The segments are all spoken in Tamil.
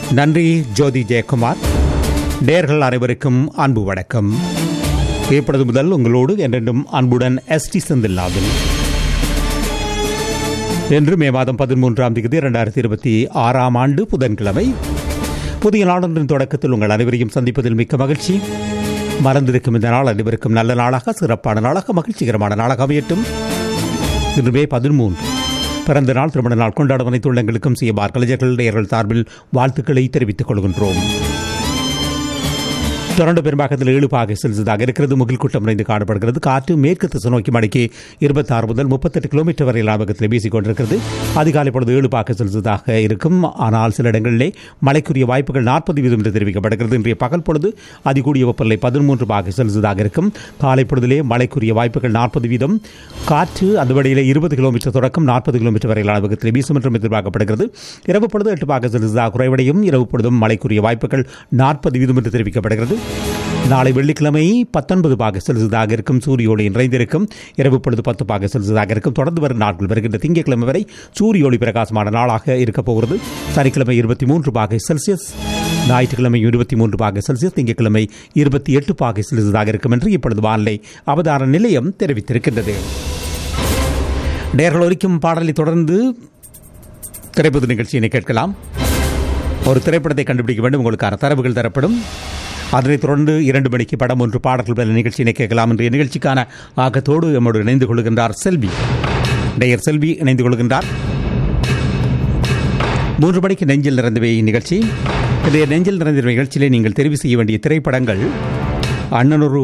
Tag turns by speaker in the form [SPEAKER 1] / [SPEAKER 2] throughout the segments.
[SPEAKER 1] நன்றி ஜோதி ஜெயக்குமார் நேர்கள் அனைவருக்கும் அன்பு வணக்கம் இப்பொழுது முதல் உங்களோடு என்றென்றும் அன்புடன் எஸ்டி செந்தில்லாவில் இன்று மே மாதம் பதிமூன்றாம் தேதி இரண்டாயிரத்தி இருபத்தி ஆறாம் ஆண்டு புதன்கிழமை புதிய நாளொன்றின் தொடக்கத்தில் உங்கள் அனைவரையும் சந்திப்பதில் மிக்க மகிழ்ச்சி மறந்திருக்கும் இந்த நாள் அனைவருக்கும் நல்ல நாளாக சிறப்பான நாளாக மகிழ்ச்சிகரமான நாளாக அமையட்டும் இன்று மே பதிமூன்று பிறந்த நாள் திருமண நாள் கொண்டாடும் அனைத்து உள்ளங்களுக்கும் சிஎம்ஆர் கலைஞர்கள் நேயர்கள் சார்பில் வாழ்த்துக்களை தெரிவித்துக் கொள்கின்றோம் தொடர்ந்து பெரும்பாக்கத்தில் ஏழு பாகை செல்சியஸாக இருக்கிறது முகில் கூட்டம் நிறைந்து காணப்படுகிறது காற்று மேற்கு திசை நோக்கி மணிக்கு இருபத்தி ஆறு முதல் முப்பத்தெட்டு கிலோமீட்டர் வரையில் வேகத்தில் வீசிக் கொண்டிருக்கிறது அதிகாலை பொழுது ஏழு பாகை செல்சியஸாக இருக்கும் ஆனால் சில இடங்களிலே மழைக்குரிய வாய்ப்புகள் நாற்பது வீதம் என்று தெரிவிக்கப்படுகிறது இன்றைய பகல் பொழுது அதிகூடிய வெப்பநிலை பதிமூன்று பாகை செல்சியஸாக இருக்கும் காலை பொழுதிலே மழைக்குரிய வாய்ப்புகள் நாற்பது வீதம் காற்று அந்த வழியிலே இருபது கிலோமீட்டர் தொடக்கம் நாற்பது கிலோமீட்டர் வரையிலான வேகத்தில் வீசும் என்றும் எதிர்பார்க்கப்படுகிறது இரவு பொழுது எட்டு பாக செல்சியஸாக குறைவடையும் இரவு பொழுதும் மழைக்குரிய வாய்ப்புகள் நாற்பது வீதம் என்று தெரிவிக்கப்படுகிறது நாளை வெள்ளிக்கிழமை பத்தொன்பது பாக செல்சியஸாக இருக்கும் சூரிய ஒளி நிறைந்திருக்கும் இரவு பொழுது பத்து பாக செல்சியஸாக இருக்கும் தொடர்ந்து வரும் நாட்கள் வருகின்ற திங்கட்கிழமை வரை சூரிய ஒளி பிரகாசமான நாளாக இருக்கப் போகிறது சனிக்கிழமை இருபத்தி மூன்று பாகை செல்சியஸ் ஞாயிற்றுக்கிழமை இருபத்தி மூன்று பாகை செல்சியஸ் திங்கட்கிழமை இருபத்தி எட்டு பாகை செல்சியஸாக இருக்கும் என்று இப்பொழுது வானிலை அவதார நிலையம் தெரிவித்திருக்கின்றது நேர்கள் ஒலிக்கும் பாடலை தொடர்ந்து திரைப்பட நிகழ்ச்சியினை கேட்கலாம் ஒரு திரைப்படத்தை கண்டுபிடிக்க வேண்டும் உங்களுக்கான தரவுகள் தரப்படும் அதனைத் தொடர்ந்து இரண்டு மணிக்கு படம் ஒன்று பாடல்கள் பல நிகழ்ச்சியினை கேட்கலாம் என்ற நிகழ்ச்சிக்கான ஆக்கத்தோடு நம்மோடு இணைந்து கொள்கின்றார் செல்வி நேயர் செல்வி இணைந்து கொள்கின்றார் மூன்று மணிக்கு நெஞ்சில் நிறைந்தவை நிகழ்ச்சி இன்றைய நெஞ்சில் நிறைந்த நிகழ்ச்சியிலே நீங்கள் தெரிவு செய்ய வேண்டிய திரைப்படங்கள் அண்ணனொரு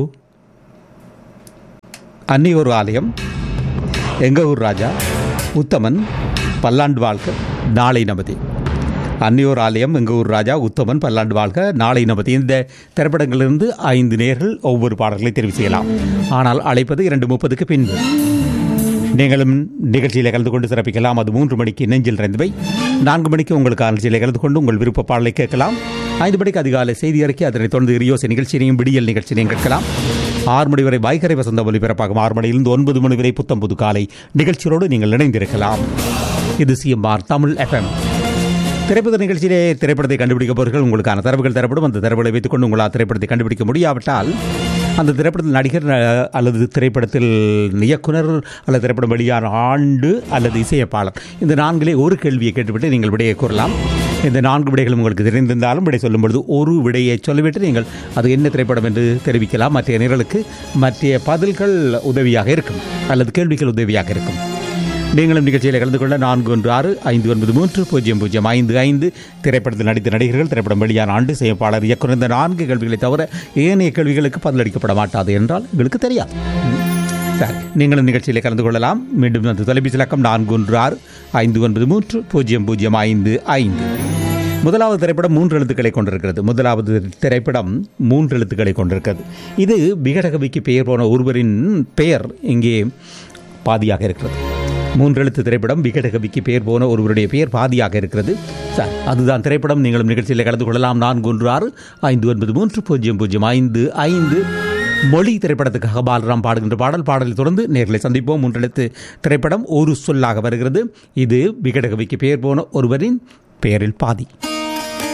[SPEAKER 1] அன்னியொரு ஆலயம் எங்க ஊர் ராஜா உத்தமன் பல்லாண்டு வாழ்க்கை நாளை நமது அன்னியோர் ஆலயம் எங்கள் ஊர் ராஜா உத்தமன் பல்லாண்டு வாழ்க நாளை நமது இந்த திரைப்படங்களிலிருந்து ஐந்து நேர்கள் ஒவ்வொரு பாடல்களை தெரிவு செய்யலாம் ஆனால் அழைப்பது இரண்டு முப்பதுக்கு பின்பு நீங்களும் நிகழ்ச்சியில் கலந்து கொண்டு சிறப்பிக்கலாம் அது மூன்று மணிக்கு நெஞ்சில் நிறைந்தவை நான்கு மணிக்கு உங்களுக்கு நிகழ்ச்சியில் கலந்து கொண்டு உங்கள் விருப்ப பாடலை கேட்கலாம் ஐந்து மணிக்கு அதிகாலை செய்தி அறிக்கை அதனைத் தொடர்ந்து ரியோசை நிகழ்ச்சியினையும் விடியல் நிகழ்ச்சியினையும் கேட்கலாம் ஆறு மணி வரை வைகரை வசந்த ஒலிபரப்பாகும் ஆறு மணியிலிருந்து ஒன்பது மணி வரை புத்தம் புது காலை நிகழ்ச்சியோடு நீங்கள் இணைந்திருக்கலாம் இது சிஎம்ஆர் தமிழ் எஃப்எம் திரைப்பட நிகழ்ச்சியிலே திரைப்படத்தை கண்டுபிடிக்கப்பவர்கள் உங்களுக்கான தரவுகள் தரப்படும் அந்த தரவுகளை வைத்துக்கொண்டு உங்களால் திரைப்படத்தை கண்டுபிடிக்க முடியாவிட்டால் அந்த திரைப்படத்தில் நடிகர் அல்லது திரைப்படத்தில் இயக்குனர் அல்லது திரைப்படம் வெளியான ஆண்டு அல்லது இசையப்பாளர் இந்த நான்கிலே ஒரு கேள்வியை கேட்டுவிட்டு நீங்கள் விடையை கூறலாம் இந்த நான்கு விடைகளும் உங்களுக்கு தெரிந்திருந்தாலும் விடை சொல்லும்பொழுது ஒரு விடையை சொல்லிவிட்டு நீங்கள் அது என்ன திரைப்படம் என்று தெரிவிக்கலாம் மற்ற நிரலுக்கு மற்ற பதில்கள் உதவியாக இருக்கும் அல்லது கேள்விகள் உதவியாக இருக்கும் நீங்களும் நிகழ்ச்சியில் கலந்து கொள்ள நான்கு ஒன்று ஆறு ஐந்து ஒன்பது மூன்று பூஜ்ஜியம் பூஜ்ஜியம் ஐந்து ஐந்து திரைப்படத்தில் நடித்த நடிகர்கள் திரைப்படம் வெளியான ஆண்டு செய்யப்பாளர் இயக்குனர் இந்த நான்கு கேள்விகளை தவிர ஏனைய கேள்விகளுக்கு பதிலளிக்கப்பட மாட்டாது என்றால் எங்களுக்கு தெரியாது சரி நீங்களும் நிகழ்ச்சியில் கலந்து கொள்ளலாம் மீண்டும் அந்த தொலைபேசி இலக்கம் நான்கு ஒன்று ஆறு ஐந்து ஒன்பது மூன்று பூஜ்ஜியம் பூஜ்ஜியம் ஐந்து ஐந்து முதலாவது திரைப்படம் மூன்று எழுத்துக்களை கொண்டிருக்கிறது முதலாவது திரைப்படம் மூன்று எழுத்துக்களை கொண்டிருக்கிறது இது விகடகவிக்கு பெயர் போன ஒருவரின் பெயர் இங்கே பாதியாக இருக்கிறது மூன்றெழுத்து திரைப்படம் விகடகவிக்கு பெயர் போன ஒருவருடைய பெயர் பாதியாக இருக்கிறது சார் அதுதான் திரைப்படம் நீங்களும் நிகழ்ச்சியில் கலந்து கொள்ளலாம் நான்கு ஒன்று ஆறு ஐந்து ஒன்பது மூன்று பூஜ்ஜியம் பூஜ்ஜியம் ஐந்து ஐந்து மொழி திரைப்படத்துக்காக பாலராம் பாடுகின்ற பாடல் பாடலை தொடர்ந்து நேர்களை சந்திப்போம் மூன்றெழுத்து திரைப்படம் ஒரு சொல்லாக வருகிறது இது விகடகவிக்கு பெயர் போன ஒருவரின் பெயரில் பாதி